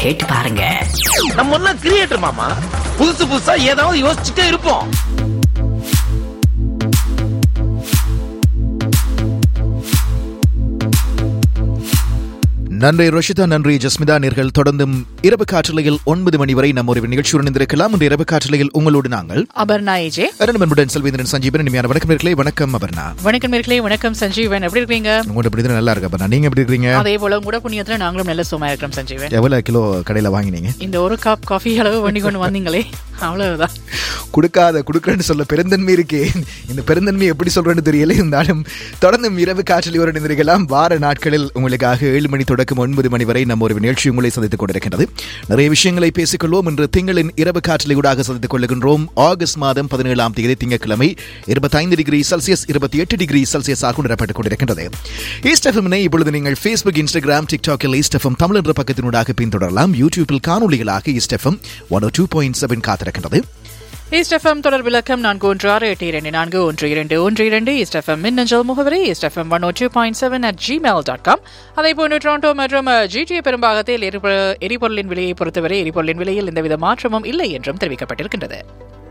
கேட்டு பாருங்க நம்ம எல்லாம் கிரியேட்டர் மாமா புதுசு புதுசா ஏதாவது யோசிச்சுட்டே இருப்போம் நன்றி ரோஷிதா நன்றி ஜஸ்மிதா நேர்கள் தொடர்ந்தும் இரவு காற்றலையில் ஒன்பது மணி வரை நம்ம ஒரு நிகழ்ச்சியுடன் இருந்திருக்கலாம் இந்த இரவு காற்றலையில் உங்களோடு நாங்கள் அபர்ணா ஏஜே அருண்மன்புடன் செல்வேந்திரன் சஞ்சீவன் இனிமையான வணக்கம் நேர்களே வணக்கம் அபர்ணா வணக்கம் நேர்களே வணக்கம் சஞ்சீவன் எப்படி இருக்கீங்க உங்களோட எப்படி நல்லா இருக்கு அபர்ணா நீங்க எப்படி இருக்கீங்க அதே போல உங்க புண்ணியத்துல நாங்களும் நல்ல சும்மா இருக்கிறோம் சஞ்சீவன் எவ்வளவு கிலோ கடையில வாங்கினீங்க இந்த ஒரு கப் காஃபி அளவு பண்ணி கொண்டு வந்தீங்களே அவ்வளவுதான் கொடுக்காத கொடுக்குறேன்னு சொல்ல பெருந்தன்மை இருக்கே இந்த பெருந்தன்மை எப்படி சொல்றேன்னு தெரியல இருந்தாலும் தொடர்ந்து இரவு காற்றில் ஒரு நினைக்கலாம் வார நாட்களில் உங்களுக்காக ஏழு மணி தொடக்கம் ஒன்பது மணி வரை நம்ம ஒரு நிகழ்ச்சி உங்களை சந்தித்துக் கொண்டிருக்கின்றது நிறைய விஷயங்களை பேசிக்கொள்வோம் இன்று திங்களின் இரவு காற்றில் ஊடாக சந்தித்துக் கொள்ளுகின்றோம் ஆகஸ்ட் மாதம் பதினேழாம் தேதி திங்கட்கிழமை இருபத்தைந்து டிகிரி செல்சியஸ் இருபத்தி எட்டு டிகிரி செல்சியஸாக உணரப்பட்டுக் கொண்டிருக்கின்றது ஈஸ்ட் எஃப்எம்னை இப்பொழுது நீங்கள் ஃபேஸ்புக் இன்ஸ்டாகிராம் டிக்டாக்கில் ஈஸ்ட் எஃப்எம் தமிழ் என்ற பக்கத்தினூடாக பின்தொடரலாம் யூடியூபில் காணொலிகளாக east FM one two point seven காத்திருக்கின்றது ஈஸ்ட் எஃப்எம் தொடர் விளக்கம் நான்கு ஒன்று ஆறு எட்டு இரண்டு நான்கு ஒன்று இரண்டு ஒன்று இரண்டு ஈஸ்ட் எஃப்எம் மின்னஞ்சல் முகவரி east FM one two point seven at Gmail dot com அதே போன்று டொரண்டோ மற்றும் ஜிடிஏ பெரும்பாகத்தில் எரிபொ- எரிபொருளின் விலையை பொறுத்தவரை எரிபொருளின் விலையில் எந்தவித மாற்றமும் இல்லை என்றும் தெரிவிக்கப்பட்டிருக்கின்றது